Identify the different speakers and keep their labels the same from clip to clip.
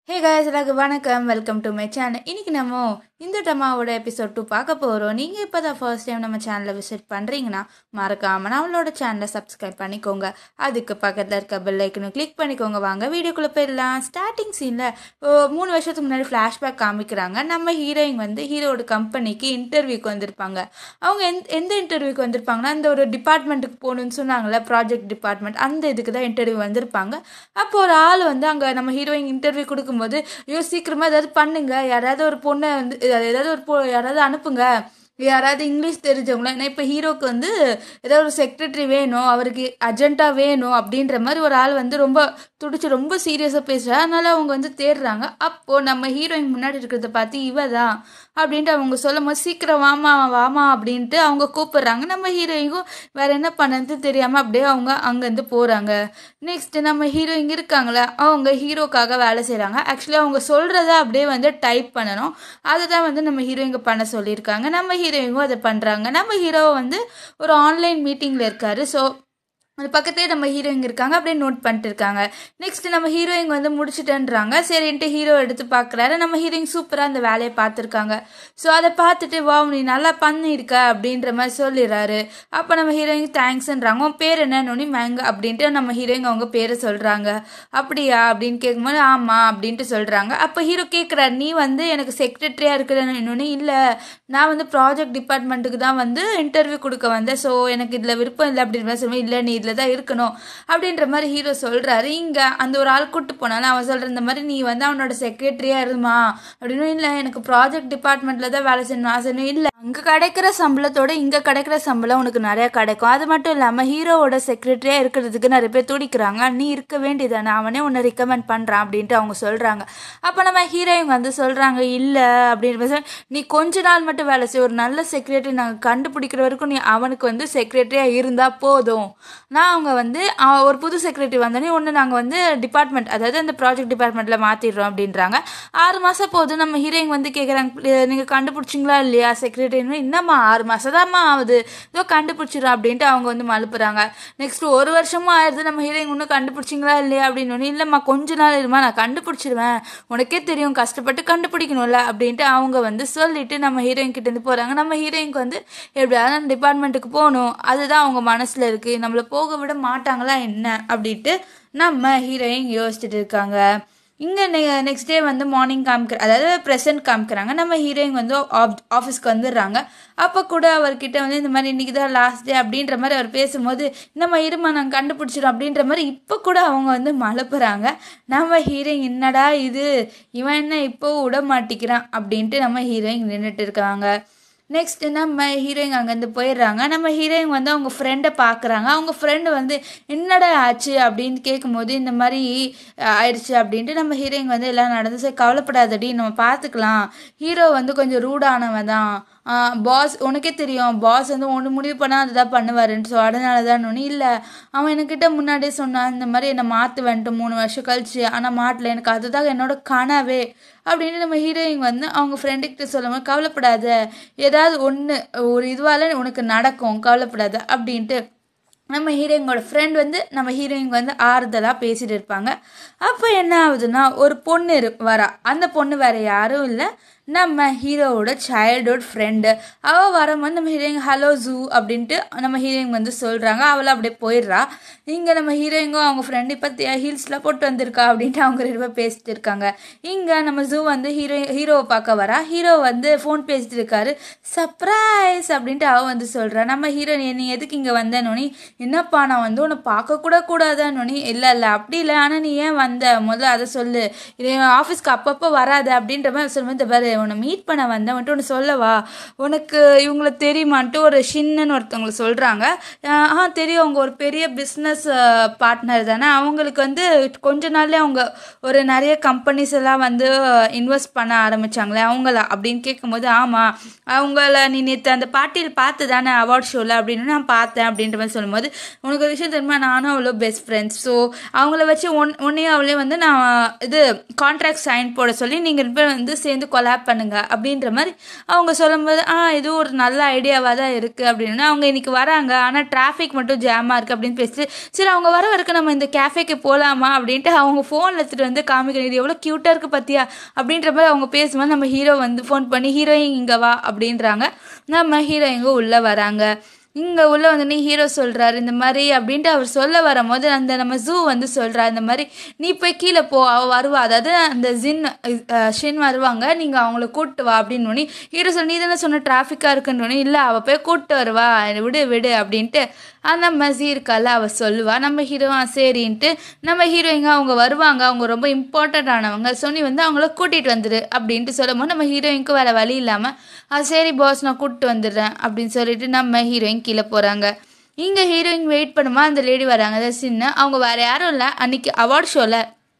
Speaker 1: ஹே guys எல்லாருக்கும் வணக்கம் welcome to my channel இன்னைக்கு நம்ம இந்த டமாவோட எபிசோட் டூ பார்க்க போகிறோம் நீங்கள் இப்போ தான் ஃபர்ஸ்ட் டைம் நம்ம சேனலை விசிட் பண்ணுறீங்கன்னா மறக்காமல் நம்மளோட சேனலை சப்ஸ்கிரைப் பண்ணிக்கோங்க அதுக்கு பக்கத்தில் இருக்க பெல் ஐக்கனை கிளிக் பண்ணிக்கோங்க வாங்க வீடியோக்குள்ளே போயிடலாம் ஸ்டார்டிங் சீனில் மூணு வருஷத்துக்கு முன்னாடி ஃப்ளாஷ்பேக் காமிக்கிறாங்க நம்ம ஹீரோயின் வந்து ஹீரோட கம்பெனிக்கு இன்டர்வியூக்கு வந்திருப்பாங்க அவங்க எந்த எந்த இன்டர்வியூக்கு வந்திருப்பாங்கன்னா அந்த ஒரு டிபார்ட்மெண்ட்டுக்கு போகணுன்னு சொன்னாங்கல்ல ப்ராஜெக்ட் டிபார்ட்மெண்ட் அந்த இதுக்கு தான் இன்டர்வியூ வந்திருப்பாங்க அப்போ ஒரு ஆள் வந்து அங்கே நம்ம ஹீரோயின் இன்டர்வியூ கொடுக்கும்போது ஐயோ சீக்கிரமாக ஏதாவது பண்ணுங்க யாராவது ஒரு பொண்ணை வந்து ஏதாவது ஒரு பொ யாராவது அனுப்புங்க யாராவது இங்கிலீஷ் தெரிஞ்சவங்கள ஏன்னா இப்போ ஹீரோக்கு வந்து ஏதாவது ஒரு செக்ரட்டரி வேணும் அவருக்கு அர்ஜென்ட்டாக வேணும் அப்படின்ற மாதிரி ஒரு ஆள் வந்து ரொம்ப துடிச்சு ரொம்ப சீரியஸாக பேசுகிறா அதனால அவங்க வந்து தேடுறாங்க அப்போது நம்ம ஹீரோயின் முன்னாடி இருக்கிறத பார்த்து இவ தான் அப்படின்ட்டு அவங்க சொல்லும் போது சீக்கிரம் வாமா வாமா அப்படின்ட்டு அவங்க கூப்பிடுறாங்க நம்ம ஹீரோயினுக்கும் வேற என்ன பண்ணது தெரியாமல் அப்படியே அவங்க அங்கேருந்து போகிறாங்க நெக்ஸ்ட் நம்ம ஹீரோயின் இருக்காங்களே அவங்க ஹீரோக்காக வேலை செய்கிறாங்க ஆக்சுவலி அவங்க சொல்கிறத அப்படியே வந்து டைப் பண்ணணும் அதை தான் வந்து நம்ம ஹீரோயிங்க பண்ண சொல்லியிருக்காங்க நம்ம ஹீரோயினும் அதை பண்ணுறாங்க நம்ம ஹீரோவை வந்து ஒரு ஆன்லைன் மீட்டிங்கில் இருக்காரு ஸோ அது பக்கத்துலேயே நம்ம ஹீரோயின் இருக்காங்க அப்படியே நோட் பண்ணிட்டு இருக்காங்க நெக்ஸ்ட் நம்ம ஹீரோயின் வந்து முடிச்சுட்டேன்றாங்க சரின்ட்டு ஹீரோ எடுத்து பார்க்குறாரு நம்ம ஹீரோயின் சூப்பராக அந்த வேலையை பார்த்துருக்காங்க ஸோ அதை பார்த்துட்டு வா நீ நல்லா பண்ணியிருக்க அப்படின்ற மாதிரி சொல்லிடுறாரு அப்போ நம்ம ஹீரோயின் தேங்க்ஸ்ன்றாங்க உன் பேர் என்னன்னு மேங்க அப்படின்ட்டு நம்ம ஹீரோயின் அவங்க பேரை சொல்கிறாங்க அப்படியா அப்படின்னு கேட்கும்போது ஆமாம் அப்படின்ட்டு சொல்கிறாங்க அப்போ ஹீரோ கேட்குறாரு நீ வந்து எனக்கு செக்ரட்டரியாக இருக்கிறன்னு இல்லை நான் வந்து ப்ராஜெக்ட் டிபார்ட்மெண்ட்டுக்கு தான் வந்து இன்டர்வியூ கொடுக்க வந்தேன் ஸோ எனக்கு இதில் விருப்பம் இல்லை அப்படின்ற மாதிரி சொல்லுவேன் இல்லை நீ இதில் தான் இருக்கணும் அப்படின்ற மாதிரி ஹீரோ சொல்கிறாரு இங்கே அந்த ஒரு ஆள் கூட்டு போனாலும் அவன் சொல்கிற இந்த மாதிரி நீ வந்து அவனோட செக்ரட்டரியாக இருமா அப்படின்னு இல்லை எனக்கு ப்ராஜெக்ட் டிபார்ட்மெண்ட்டில் தான் வேலை செய்யணும் ஆசை இல்லை அங்கே கிடைக்கிற சம்பளத்தோட இங்கே கிடைக்கிற சம்பளம் உனக்கு நிறையா கிடைக்கும் அது மட்டும் இல்லாமல் ஹீரோவோட செக்ரட்டரியாக இருக்கிறதுக்கு நிறைய பேர் துடிக்கிறாங்க நீ இருக்க வேண்டியதானே அவனே உன்னை ரிக்கமெண்ட் பண்ணுறான் அப்படின்ட்டு அவங்க சொல்கிறாங்க அப்போ நம்ம ஹீரோயின் வந்து சொல்கிறாங்க இல்லை அப்படின்ற நீ கொஞ்ச நாள் மட்டும் வேலை செய்ய ஒரு நல்ல செக்ரட்டரி நாங்கள் கண்டுபிடிக்கிற வரைக்கும் நீ அவனுக்கு வந்து செக்ரட்டரியாக இருந்தால் போதும் நான் அவங்க வந்து ஒரு புது செக்ரட்டரி வந்தோடனே ஒன்று நாங்கள் வந்து டிபார்ட்மெண்ட் அதாவது அந்த ப்ராஜெக்ட் டிபார்ட்மெண்ட்டில் மாற்றிடுறோம் அப்படின்றாங்க ஆறு மாதம் போது நம்ம ஹீரோயின் வந்து கேட்குறாங்க நீங்கள் கண்டுபிடிச்சிங்களா இல்லையா செக்ரட்டரி இன்னமா ஆறு மாதம் தான்மா ஆகுது இதோ கண்டுபிடிச்சிடும் அப்படின்ட்டு அவங்க வந்து மழுப்புறாங்க நெக்ஸ்ட் ஒரு வருஷமும் ஆயிடுது நம்ம ஹீரோயின் இன்னும் கண்டுபிடிச்சிங்களா இல்லையா அப்படின்னு இல்லைம்மா கொஞ்ச நாள் இருமா நான் கண்டுபிடிச்சிருவேன் உனக்கே தெரியும் கஷ்டப்பட்டு கண்டுபிடிக்கணும்ல அப்படின்ட்டு அவங்க வந்து சொல்லிட்டு நம்ம ஹீரோயின் கிட்டேருந்து போகிறாங்க நம்ம ஹீரோயினுக்கு வந்து எப்படியாவது அந்த டிபார்ட்மெண்ட்டுக்கு போகணும் அதுதான் அவங்க மனசில் இருக்குது நம்மளை போக விட மாட்டாங்களா என்ன அப்படின்ட்டு நம்ம ஹீரோயின் யோசிச்சுட்டு இருக்காங்க இங்கே நெ நெக்ஸ்ட் டே வந்து மார்னிங் காமிக்கிற அதாவது ப்ரெசன்ட் காமிக்கிறாங்க நம்ம ஹீரோயின் வந்து ஆஃப் ஆஃபீஸ்க்கு வந்துடுறாங்க அப்போ கூட அவர்கிட்ட வந்து இந்த மாதிரி இன்றைக்கி தான் லாஸ்ட் டே அப்படின்ற மாதிரி அவர் பேசும்போது நம்ம இருமா நாங்கள் கண்டுபிடிச்சிடும் அப்படின்ற மாதிரி இப்போ கூட அவங்க வந்து மலப்புறாங்க நம்ம ஹீரோயின் என்னடா இது இவன் என்ன இப்போ விட மாட்டிக்கிறான் அப்படின்ட்டு நம்ம ஹீரோயின் நின்றுட்டு இருக்காங்க நெக்ஸ்ட் நம்ம ஹீரோயின் அங்கேருந்து போயிடுறாங்க நம்ம ஹீரோயின் வந்து அவங்க ஃப்ரெண்டை பார்க்குறாங்க அவங்க ஃப்ரெண்டு வந்து என்னடா ஆச்சு அப்படின்னு கேட்கும்போது இந்த மாதிரி ஆயிடுச்சு அப்படின்ட்டு நம்ம ஹீரோயின் வந்து எல்லாம் நடந்து சரி கவலைப்படாதடி நம்ம பார்த்துக்கலாம் ஹீரோ வந்து கொஞ்சம் ரூடானவன் தான் பாஸ் உனக்கே தெரியும் பாஸ் வந்து ஒன்று முடிவு பண்ணால் அதுதான் பண்ணுவாருன்ட்டு ஸோ அதனால தான் ஒன்று இல்லை அவன் என்கிட்ட முன்னாடியே சொன்னான் இந்த மாதிரி என்னை மாற்றுவேன்ட்டு மூணு வருஷம் கழிச்சு ஆனால் மாட்டல எனக்கு அதுதான் என்னோட கனவே அப்படின்னு நம்ம ஹீரோயின் வந்து அவங்க ஃப்ரெண்டுக்கிட்ட சொல்லும்போது கவலைப்படாத ஏதாவது ஒன்று ஒரு இதுவால் உனக்கு நடக்கும் கவலைப்படாத அப்படின்ட்டு நம்ம ஹீரோயினோட ஃப்ரெண்ட் வந்து நம்ம ஹீரோயின் வந்து ஆறுதலாக பேசிட்டு இருப்பாங்க அப்போ என்ன ஆகுதுன்னா ஒரு பொண்ணு வரா அந்த பொண்ணு வேற யாரும் இல்லை நம்ம ஹீரோவோட சைல்டுஹுட் ஃப்ரெண்டு அவள் வரும்போது நம்ம ஹீரோயின் ஹலோ ஜூ அப்படின்ட்டு நம்ம ஹீரோயின் வந்து சொல்கிறாங்க அவளை அப்படியே போயிடுறா இங்கே நம்ம ஹீரோயிங்கும் அவங்க ஃப்ரெண்டு இப்போ ஹீல்ஸ்லாம் போட்டு வந்திருக்கா அப்படின்ட்டு அவங்க ரெண்டு பேர் பேசிட்டு இருக்காங்க இங்கே நம்ம ஜூ வந்து ஹீரோ ஹீரோவை பார்க்க வரா ஹீரோ வந்து ஃபோன் பேசிட்டு இருக்காரு சர்ப்ரைஸ் அப்படின்ட்டு அவள் வந்து சொல்கிறா நம்ம ஹீரோ நீ எதுக்கு இங்கே வந்தேனோனி என்னப்பா நான் வந்து உன்னை பார்க்கக்கூட கூடாதானோனி இல்லை இல்லை அப்படி இல்லை ஆனால் நீ ஏன் வந்த முதல்ல அதை சொல்லு இது ஆஃபீஸ்க்கு அப்பப்போ வராது அப்படின்ற மாதிரி சொல்லும்போது பாரு உன்னை மீட் பண்ண வந்தேன் வந்துட்டு ஒன்று சொல்லவா உனக்கு இவங்கள தெரியுமான்ட்டு ஒரு ஷின்னு ஒருத்தவங்களை சொல்கிறாங்க ஆ தெரியும் அவங்க ஒரு பெரிய பிஸ்னஸ் பார்ட்னர் தானே அவங்களுக்கு வந்து கொஞ்ச நாள்லேயே அவங்க ஒரு நிறைய கம்பெனிஸ் எல்லாம் வந்து இன்வெஸ்ட் பண்ண ஆரம்பித்தாங்களே அவங்கள அப்படின்னு கேட்கும்போது ஆமாம் அவங்கள நீ நேற்று அந்த பார்ட்டியில் பார்த்து தானே அவார்ட் ஷோவில் அப்படின்னு நான் பார்த்தேன் அப்படின்ற மாதிரி சொல்லும்போது உனக்கு ஒரு விஷயம் தெரியுமா நானும் அவ்வளோ பெஸ்ட் ஃப்ரெண்ட்ஸ் ஸோ அவங்கள வச்சு ஒன் ஒன்றையும் அவளே வந்து நான் இது கான்ட்ராக்ட் சைன் போட சொல்லி நீங்கள் ரெண்டு பேரும் வந்து சேர்ந்து கொலாப் ஸ்டார்ட் பண்ணுங்க அப்படின்ற மாதிரி அவங்க சொல்லும்போது ஆ இது ஒரு நல்ல ஐடியாவாக தான் இருக்குது அப்படின்னு அவங்க இன்னைக்கு வராங்க ஆனால் டிராஃபிக் மட்டும் ஜாமாக இருக்குது அப்படின்னு பேசிட்டு சரி அவங்க வர வரைக்கும் நம்ம இந்த கேஃபேக்கு போகலாமா அப்படின்ட்டு அவங்க ஃபோன் எடுத்துகிட்டு வந்து காமிக்கணும் இது எவ்வளோ க்யூட்டாக இருக்குது பார்த்தியா அப்படின்ற மாதிரி அவங்க பேசும்போது நம்ம ஹீரோ வந்து ஃபோன் பண்ணி ஹீரோயின் இங்கே வா அப்படின்றாங்க நம்ம ஹீரோயிங்க உள்ளே வராங்க இங்கே உள்ள வந்து நீ ஹீரோ சொல்கிறாரு இந்த மாதிரி அப்படின்ட்டு அவர் சொல்ல வரும்போது அந்த நம்ம ஜூ வந்து சொல்கிறா இந்த மாதிரி நீ போய் கீழே போ அவள் வருவா அதாவது அந்த ஜின் அஹ், ஷின் வருவாங்க நீங்கள் அவங்கள கூப்பிட்டு வா அப்படின்னு ஹீரோ சொன்ன நீ தானே சொன்ன டிராஃபிக்காக இருக்குன்னு இல்லை அவள் போய் கூப்பிட்டு வருவா விடு விடு அப்படின்ட்டு அந்த மசி இருக்கால அவள் சொல்லுவா நம்ம ஹீரோ சரின்ட்டு நம்ம ஹீரோயிங்க அவங்க வருவாங்க அவங்க ரொம்ப இம்பார்ட்டண்ட்டானவங்க ஸோ நீ வந்து அவங்கள கூட்டிகிட்டு வந்துடு அப்படின்ட்டு சொல்லும்போது நம்ம ஹீரோயினுக்கு வேறு வழி இல்லாமல் அது சரி பாஸ் நான் கூப்பிட்டு வந்துடுறேன் அப்படின்னு சொல்லிட்டு நம்ம ஹீரோயின் கீழே போகிறாங்க இங்கே ஹீரோயின் வெயிட் பண்ணுமா அந்த லேடி வராங்க அதாவது சின்ன அவங்க வேறு யாரும் இல்லை அன்னைக்கு அவார்ட் ஷோவில்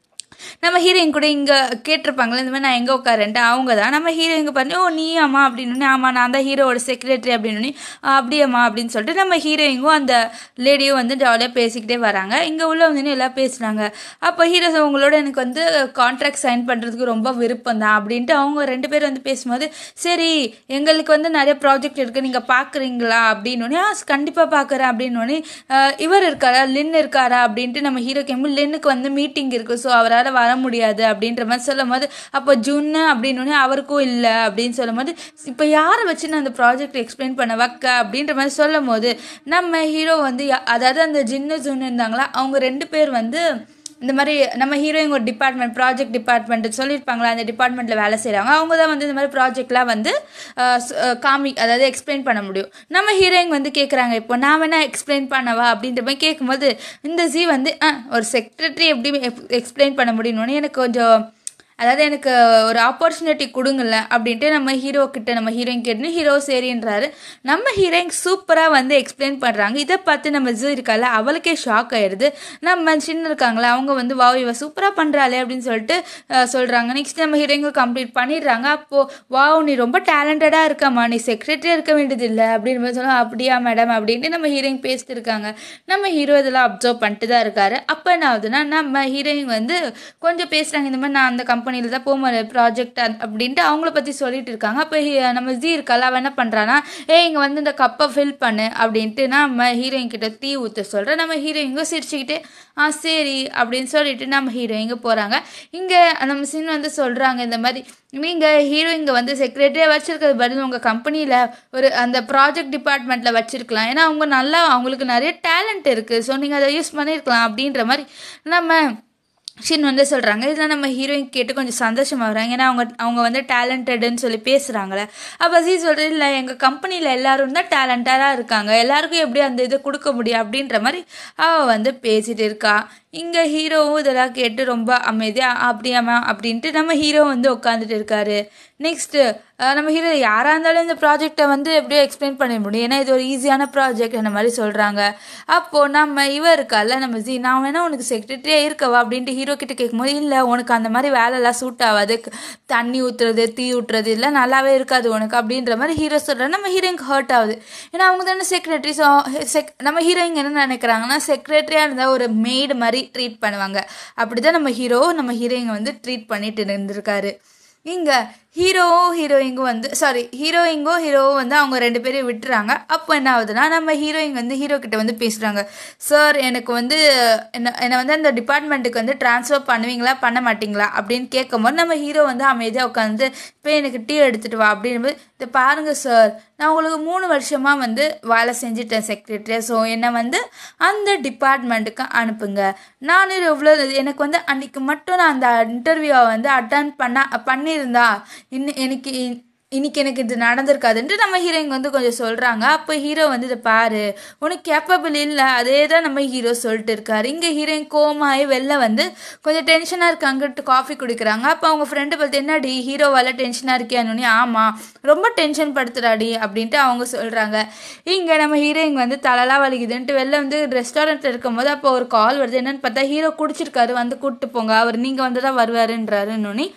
Speaker 1: நம்ம ஹீரோயின் கூட இங்கே கேட்டிருப்பாங்களே இந்த மாதிரி நான் எங்கே உட்காரேன்ட்டு அவங்க தான் நம்ம ஹீரோயிங்க பண்ணி ஓ நீ அம்மா அப்படின்னு ஆமாம் நான் தான் ஹீரோவோட செக்ரட்டரி அப்படின்னு அப்படியம்மா அப்படின்னு சொல்லிட்டு நம்ம ஹீரோயிங்கும் அந்த லேடியும் வந்து ஜாலியாக பேசிக்கிட்டே வராங்க இங்கே உள்ள வந்து எல்லாம் பேசுனாங்க அப்போ ஹீரோ உங்களோட எனக்கு வந்து கான்ட்ராக்ட் சைன் பண்ணுறதுக்கு ரொம்ப விருப்பம் தான் அப்படின்ட்டு அவங்க ரெண்டு பேரும் வந்து பேசும்போது சரி எங்களுக்கு வந்து நிறைய ப்ராஜெக்ட் இருக்குது நீங்கள் பார்க்குறீங்களா அப்படின்னு ஆ கண்டிப்பாக பார்க்குறேன் அப்படின்னு இவர் இருக்காரா லின் இருக்காரா அப்படின்ட்டு நம்ம ஹீரோ கேம்பு லின்னுக்கு வந்து மீட்டிங் இருக்குது ஸோ அவரால் வர முடியாது அப்படின்ற மாதிரி சொல்லும் போது அப்போ ஜுன்னு அப்படின்னு அவருக்கும் இல்லை அப்படின்னு சொல்லும் போது இப்போ யாரை வச்சு நான் அந்த ப்ராஜெக்ட் எக்ஸ்பிளைன் பண்ண வைக்க அப்படின்ற மாதிரி சொல்லும் போது நம்ம ஹீரோ வந்து யா- அதாவது அந்த ஜின்னு ஜுன்னு இருந்தாங்களா அவங்க ரெண்டு பேர் வந்து இந்த மாதிரி நம்ம ஹீரோயின் ஒரு டிபார்ட்மெண்ட் ப்ராஜெக்ட் டிபார்ட்மெண்ட் சொல்லியிருப்பாங்களா அந்த டிபார்ட்மெண்ட்டில் வேலை செய்கிறாங்க அவங்க தான் வந்து இந்த மாதிரி ப்ராஜெக்ட்லாம் வந்து அஹ், ஸ்- அஹ், காமி அதாவது எக்ஸ்பிளைன் பண்ண முடியும் நம்ம ஹீரோயின் வந்து கேட்குறாங்க இப்போ நான் வேணா எக்ஸ்பிளைன் பண்ணவா அப்படின்ற மாதிரி கேட்கும்போது இந்த ஜி வந்து "ஆ, ஒரு செக்ரட்டரி எப்படி எக்ஸ்பிளைன் பண்ண முடியும்னு எனக்கு கொஞ்சம் அதாவது எனக்கு ஒரு ஆப்பர்ச்சுனிட்டி கொடுங்கல அப்படின்ட்டு நம்ம ஹீரோ கிட்ட நம்ம ஹீரோயின் கேட்டு ஹீரோ சரின்றாரு நம்ம ஹீரோயின் சூப்பராக வந்து எக்ஸ்பிளைன் பண்ணுறாங்க இதை பார்த்து நம்ம ஜூ இருக்கால அவளுக்கே ஷாக் ஆயிடுது நம்ம சின்ன இருக்காங்களா அவங்க வந்து வாவ் இவ சூப்பராக பண்ணுறாளே அப்படின்னு சொல்லிட்டு அஹ், சொல்கிறாங்க நெக்ஸ்ட் நம்ம ஹீரோயிங்க கம்ப்ளீட் பண்ணிடுறாங்க அப்போது வாவ் நீ ரொம்ப டேலண்டடாக இருக்கம்மா நீ செக்ரட்டரியாக இருக்க வேண்டியதில்லை அப்படின்னு மாதிரி சொல்லுவோம் அப்படியா மேடம் அப்படின்ட்டு நம்ம ஹீரோயின் பேசிட்டு இருக்காங்க நம்ம ஹீரோ இதெல்லாம் அப்சர்வ் பண்ணிட்டு தான் இருக்காரு அப்போ என்ன ஆகுதுன்னா நம்ம ஹீரோயின் வந்து கொஞ்சம் பேசுகிறாங்க இந்த மாதிரி நான் அந்த கம்பெனியில் தான் போக முடியாது ப்ராஜெக்ட் அப்படின்ட்டு அவங்கள பற்றி சொல்லிட்டு இருக்காங்க அப்போ நம்ம ஜி இருக்கால அவன் என்ன பண்ணுறான்னா ஏ இங்கே வந்து இந்த கப்பை ஃபில் பண்ணு அப்படின்ட்டு நம்ம ஹீரோயின் கிட்ட தீ ஊற்ற சொல்கிறேன் நம்ம ஹீரோயிங்க சிரிச்சுக்கிட்டே ஆ சரி அப்படின்னு சொல்லிட்டு நம்ம ஹீரோயிங்க போகிறாங்க இங்கே நம்ம சின் வந்து சொல்கிறாங்க இந்த மாதிரி நீங்கள் ஹீரோயிங்க வந்து செக்ரட்டரியாக வச்சுருக்கிறது பதில் உங்கள் கம்பெனியில் ஒரு அந்த ப்ராஜெக்ட் டிபார்ட்மெண்ட்டில் வச்சுருக்கலாம் ஏன்னா அவங்க நல்லா அவங்களுக்கு நிறைய டேலண்ட் இருக்குது ஸோ நீங்கள் அதை யூஸ் பண்ணியிருக்கலாம் அப்படின்ற மாதிரி நம்ம ஷின் வந்து சொல்கிறாங்க இதில் நம்ம ஹீரோயின் கேட்டு கொஞ்சம் சந்தோஷமாக வராங்க ஏன்னா அவங்க அவங்க வந்து டேலண்டடுன்னு சொல்லி பேசுகிறாங்களே அப்போ ஜி சொல்கிறது இல்லை எங்கள் கம்பெனியில் எல்லாரும் தான் டேலண்டடாக இருக்காங்க எல்லாருக்கும் எப்படி அந்த இதை கொடுக்க முடியும் அப்படின்ற மாதிரி அவள் வந்து பேசிட்டு இருக்கா இங்கே ஹீரோவும் இதெல்லாம் கேட்டு ரொம்ப அமைதியாக அப்படியாமா அப்படின்ட்டு நம்ம ஹீரோ வந்து உட்காந்துட்டு இருக்காரு நெக்ஸ்ட்டு நம்ம ஹீரோ யாராக இருந்தாலும் இந்த ப்ராஜெக்டை வந்து எப்படியோ எக்ஸ்பிளைன் பண்ண முடியும் ஏன்னா இது ஒரு ஈஸியான ப்ராஜெக்ட் அந்த மாதிரி சொல்கிறாங்க அப்போது நம்ம இவ இருக்கால நம்ம ஜி நான் வேணா உனக்கு செக்ரட்டரியாக இருக்கவா அப்படின்ட்டு ஹீரோ கிட்ட கேட்கும்போது இல்லை உனக்கு அந்த மாதிரி வேலைலாம் சூட் ஆகாது க- தண்ணி ஊற்றுறது தீ ஊற்றுறது இல்லை நல்லாவே இருக்காது உனக்கு அப்படின்ற மாதிரி ஹீரோ சொல்கிறாங்க நம்ம ஹீரோயினுக்கு ஹர்ட் ஆகுது ஏன்னா அவங்க தானே செக்ரட்டரி ஸோ செக் நம்ம ஹீரோயிங்க என்ன நினைக்கிறாங்கன்னா செக்ரட்டரியாக இருந்தால் ஒரு மெய்டு மாதிரி ட்ரீட் பண்ணுவாங்க அப்படி தான் நம்ம ஹீரோ நம்ம ஹீரோயிங்க வந்து ட்ரீட் பண்ணிட்டு இருந்திருக்காரு இங்கே ஹீரோவும் ஹீரோயிங்கும் வந்து சாரி ஹீரோயிங்கும் ஹீரோவும் வந்து அவங்க ரெண்டு பேரையும் விட்டுறாங்க அப்போ என்ன ஆகுதுன்னா நம்ம ஹீரோயின் வந்து ஹீரோ கிட்ட வந்து பேசுகிறாங்க சார் எனக்கு வந்து என்ன என்னை வந்து அந்த டிபார்ட்மெண்ட்டுக்கு வந்து ட்ரான்ஸ்ஃபர் பண்ணுவீங்களா பண்ண மாட்டீங்களா அப்படின்னு கேட்கும்போது நம்ம ஹீரோ வந்து அமைதியாக உட்காந்து இப்போ எனக்கு டீ எடுத்துகிட்டு வா அப்படின்னு இதை பாருங்கள் சார் நான் உங்களுக்கு மூணு வருஷமாக வந்து வேலை செஞ்சுட்டேன் செக்ரட்டரியாக ஸோ என்னை வந்து அந்த டிபார்ட்மெண்ட்டுக்கு அனுப்புங்க நான் எவ்வளோ எனக்கு வந்து அன்றைக்கி மட்டும் நான் அந்த இன்டர்வியூவை வந்து அட்டன் பண்ண பண்ணியிருந்தா இன்னும் எனக்கு இ- இன்னைக்கு எனக்கு இது நடந்திருக்காதுன்ட்டு நம்ம ஹீரோயின் வந்து கொஞ்சம் சொல்கிறாங்க அப்போ ஹீரோ வந்து இதை பாரு உனக்கு கேப்பபிள் இல்லை அதே தான் நம்ம ஹீரோ சொல்லிட்டு இருக்காரு இங்கே ஹீரோயின் கோமாயி வெளில வந்து கொஞ்சம் டென்ஷனாக இருக்காங்கட்டு காஃபி குடிக்கிறாங்க அப்போ அவங்க ஃப்ரெண்டு பார்த்து என்னடி ஹீரோவால் டென்ஷனாக இருக்கியான்னு ஆமாம் ரொம்ப டென்ஷன் படுத்துறாடி அப்படின்ட்டு அவங்க சொல்கிறாங்க இங்கே நம்ம ஹீரோயின் வந்து தலைலாம் வலிக்குதுன்ட்டு வெளில வந்து ரெஸ்டாரண்ட்டில் இருக்கும்போது அப்போ ஒரு கால் வருது என்னன்னு பார்த்தா ஹீரோ குடிச்சிருக்காரு வந்து கூப்பிட்டு போங்க அவர் நீங்கள் வந்து தான் வருவாருன்றாருன்னு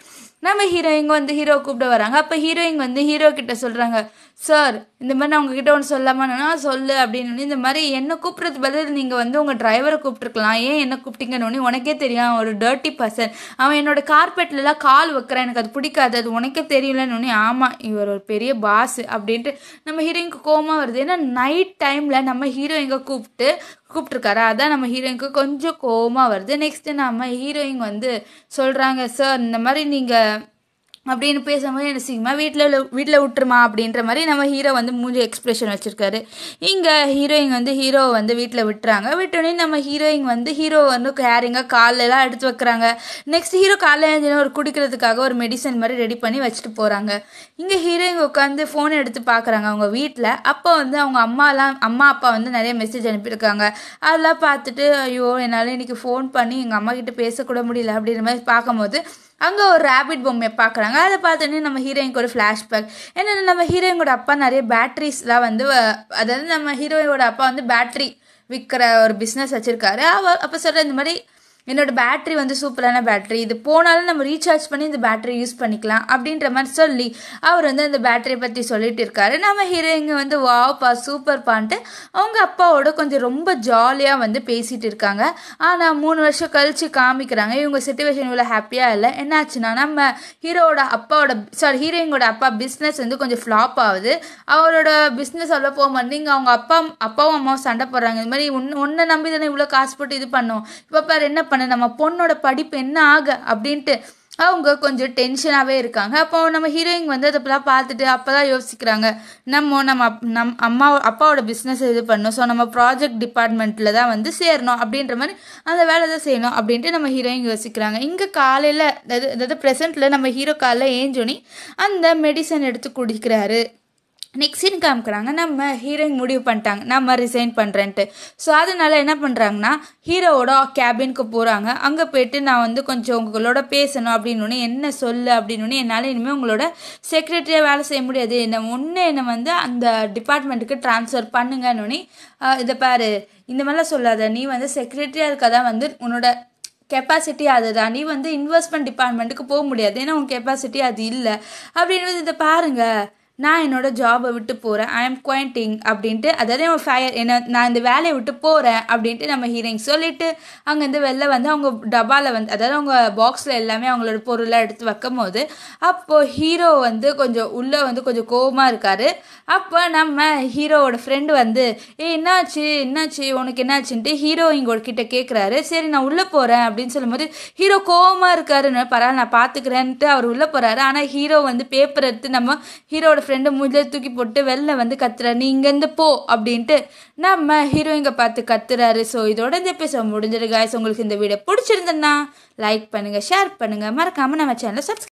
Speaker 1: நம்ம ஹீரோயிங்க வந்து ஹீரோ கூப்பிட வராங்க அப்போ ஹீரோயின் வந்து ஹீரோ கிட்ட சொல்கிறாங்க சார் இந்த மாதிரி நான் உங்ககிட்ட ஒன்று சொல்லாமன்னா சொல்லு அப்படின்னு இந்த மாதிரி என்ன கூப்பிட்றது பதில் நீங்கள் வந்து உங்கள் டிரைவரை கூப்பிட்ருக்கலாம் ஏன் என்ன கூப்பிட்டீங்கன்னு உனக்கே தெரியும் அவன் ஒரு டர்ட்டி பர்சன் அவன் என்னோட கார்பெட்லலாம் கால் வைக்கிறான் எனக்கு அது பிடிக்காது அது உனக்கே தெரியலன்னு ஆமாம் இவர் ஒரு பெரிய பாஸ் அப்படின்ட்டு நம்ம ஹீரோயினுக்கு கோவமாக வருது ஏன்னா நைட் டைமில் நம்ம ஹீரோயிங்க கூப்பிட்டு கூப்பிட்ருக்காரு அதான் நம்ம ஹீரோயினுக்கு கொஞ்சம் கோவமாக வருது நெக்ஸ்ட்டு நம்ம ஹீரோயின் வந்து சொல்கிறாங்க சார் இந்த மாதிரி நீங்கள் அப்படின்னு பேசும்போது என்ன செய்யுமா வீட்டில் வீட்டில் விட்டுருமா அப்படின்ற மாதிரி நம்ம ஹீரோ வந்து மூஞ்சி எக்ஸ்பிரஷன் வச்சுருக்காரு இங்கே ஹீரோயின் வந்து ஹீரோ வந்து வீட்டில் விட்டுறாங்க விட்டோடனே நம்ம ஹீரோயின் வந்து ஹீரோ வந்து கேரிங்காக காலெல்லாம் எடுத்து வைக்கிறாங்க நெக்ஸ்ட் ஹீரோ காலையில் எழுந்தின ஒரு குடிக்கிறதுக்காக ஒரு மெடிசன் மாதிரி ரெடி பண்ணி வச்சுட்டு போகிறாங்க இங்கே ஹீரோயின் உட்காந்து ஃபோன் எடுத்து பார்க்குறாங்க அவங்க வீட்டில் அப்போ வந்து அவங்க அம்மாலாம் அம்மா அப்பா வந்து நிறைய மெசேஜ் அனுப்பியிருக்காங்க அதெல்லாம் பார்த்துட்டு ஐயோ என்னால் இன்னைக்கு ஃபோன் பண்ணி எங்கள் அம்மா கிட்ட பேசக்கூட முடியல அப்படின்ற மாதிரி பார்க்கும்போது அங்கே ஒரு ரேபிட் பொம்மையை பார்க்குறாங்க அதை பார்த்தோன்னே நம்ம ஹீரோயினுக்கு ஒரு ஃப்ளாஷ்பேக் என்னென்ன நம்ம ஹீரோயினோட அப்பா நிறைய பேட்ரிஸ்லாம் வந்து வ- அதாவது நம்ம ஹீரோயினோட அப்பா வந்து பேட்ரி விற்கிற ஒரு பிஸ்னஸ் வச்சுருக்காரு அவ அப்போ சொல்கிற இந்த மாதிரி என்னோட பேட்ரி வந்து சூப்பரான பேட்ரி இது போனாலும் நம்ம ரீசார்ஜ் பண்ணி இந்த பேட்டரி யூஸ் பண்ணிக்கலாம் அப்படின்ற மாதிரி சொல்லி அவர் வந்து அந்த பேட்டரியை பற்றி சொல்லிட்டு இருக்காரு நம்ம ஹீரோயிங்க வந்து வாவ்ப்பா சூப்பர் பான்ட்டு அவங்க அப்பாவோட கொஞ்சம் ரொம்ப ஜாலியாக வந்து பேசிட்டு இருக்காங்க ஆனால் மூணு வருஷம் கழிச்சு காமிக்கிறாங்க இவங்க சுச்சுவேஷன் இவ்வளோ ஹாப்பியாக இல்லை என்னாச்சுன்னா நம்ம ஹீரோவோட அப்பாவோட சாரி ஹீரோயினோட அப்பா பிஸ்னஸ் வந்து கொஞ்சம் ஃப்ளாப் ஆகுது அவரோட பிஸ்னஸ் அவ்வளோ போக மாட்டேங்க அவங்க அப்பா அப்பாவும் அம்மாவும் சண்டை போடுறாங்க இது மாதிரி ஒன்று ஒன்றை நம்பி தானே இவ்வளோ காசு போட்டு இது பண்ணோம் இப்போ பாரு என்ன பண்ண நம்ம பொண்ணோட படிப்பு என்ன ஆக அப்படின்ட்டு அவங்க கொஞ்சம் டென்ஷனாகவே இருக்காங்க அப்போ நம்ம ஹீரோயின் வந்து அதெல்லாம் பார்த்துட்டு அப்போ தான் யோசிக்கிறாங்க நம்ம நம்ம அப்- நம் அம்மா அப்பாவோட பிஸ்னஸ் இது பண்ணணும் ஸோ நம்ம ப்ராஜெக்ட் டிபார்ட்மெண்ட்டில் தான் வந்து சேரணும் அப்படின்ற மாதிரி அந்த வேலை தான் செய்யணும் அப்படின்ட்டு நம்ம ஹீரோயின் யோசிக்கிறாங்க இங்கே காலையில் அதாவது அதாவது ப்ரெசென்ட்டில் நம்ம ஹீரோ காலைல ஏஞ்சோனி அந்த மெடிசன் எடுத்து குடிக்கிறாரு நெக்ஸ்ட் சீன் காமிக்கிறாங்க நம்ம ஹீரோயின் முடிவு பண்ணிட்டாங்க நம்ம ரிசைன் பண்ணுறேன்ட்டு ஸோ அதனால என்ன பண்ணுறாங்கன்னா ஹீரோவோட கேபினுக்கு போகிறாங்க அங்கே போயிட்டு நான் வந்து கொஞ்சம் உங்களோட பேசணும் அப்படின்னு என்ன சொல்லு அப்படின்னு என்னால் இனிமேல் உங்களோட செக்ரட்டரியாக வேலை செய்ய முடியாது என்ன ஒன்று என்னை வந்து அந்த டிபார்ட்மெண்ட்டுக்கு ட்ரான்ஸ்ஃபர் பண்ணுங்கன்னு இதை பாரு இந்த மாதிரிலாம் சொல்லாத நீ வந்து செக்ரட்டரியாக இருக்கதான் வந்து உன்னோட கெப்பாசிட்டி அதுதான் நீ வந்து இன்வெஸ்ட்மெண்ட் டிபார்ட்மெண்ட்டுக்கு போக முடியாது ஏன்னா உன் கெப்பாசிட்டி அது இல்லை அப்படின்னு இதை பாருங்க நான் என்னோட ஜாபை விட்டு போகிறேன் ஐ எம் குவாயிண்டிங் அப்படின்ட்டு அதாவது அவன் ஃபயர் என்ன நான் இந்த வேலையை விட்டு போகிறேன் அப்படின்ட்டு நம்ம ஹீரோயின் சொல்லிட்டு அங்கேருந்து வெளில வந்து அவங்க டப்பாவில் வந்து அதாவது அவங்க பாக்ஸில் எல்லாமே அவங்களோட பொருளை எடுத்து வைக்கும் போது அப்போது ஹீரோ வந்து கொஞ்சம் உள்ளே வந்து கொஞ்சம் கோவமாக இருக்காரு அப்போ நம்ம ஹீரோவோட ஃப்ரெண்டு வந்து ஏ என்னாச்சு என்னாச்சு உனக்கு என்னாச்சுன்ட்டு ஹீரோ இங்கோட கிட்ட கேட்குறாரு சரி நான் உள்ளே போகிறேன் அப்படின்னு சொல்லும்போது ஹீரோ கோவமாக இருக்காருன்னு பரவாயில்ல நான் பார்த்துக்கிறேன்ட்டு அவர் உள்ளே போகிறாரு ஆனால் ஹீரோ வந்து பேப்பர் எடுத்து நம்ம ஹீரோவோட ஃப்ரெண்டு மூஞ்சில தூக்கி போட்டு வெளில வந்து கத்துறாரு நீ இங்கேருந்து போ அப்படின்ட்டு நம்ம ஹீரோயிங்க பார்த்து கத்துறாரு ஸோ இதோட இந்த எபிசோட் முடிஞ்சிரு guys உங்களுக்கு இந்த வீடியோ பிடிச்சிருந்ததுன்னா லைக் பண்ணுங்கள் ஷேர் பண்ணுங்கள் மறக்காமல் நம்ம சேனலை சப்ஸ்கிரைப்